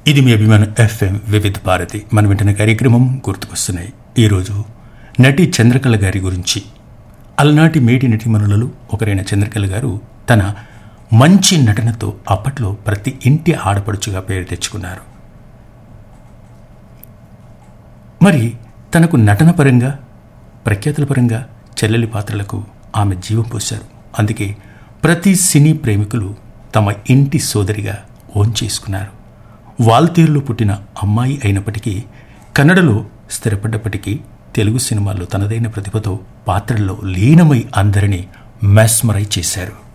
ఇది మీ అభిమాన ఎఫ్ఎం వివిధ భారతి మనం వింటున్న కార్యక్రమం గుర్తుకొస్తున్నాయి ఈరోజు నటి చంద్రకళ గారి గురించి అలనాటి మేటి నటిమణులలో ఒకరైన చంద్రకళ గారు తన మంచి నటనతో అప్పట్లో ప్రతి ఇంటి ఆడపడుచుగా పేరు తెచ్చుకున్నారు మరి తనకు నటన పరంగా ప్రఖ్యాతుల పరంగా చెల్లెలి పాత్రలకు ఆమె జీవం పోశారు అందుకే ప్రతి సినీ ప్రేమికులు తమ ఇంటి సోదరిగా ఓన్ చేసుకున్నారు వాల్తీరులో పుట్టిన అమ్మాయి అయినప్పటికీ కన్నడలో స్థిరపడ్డప్పటికీ తెలుగు సినిమాల్లో తనదైన ప్రతిభతో పాత్రల్లో లీనమై అందరినీ మెస్మరై చేశారు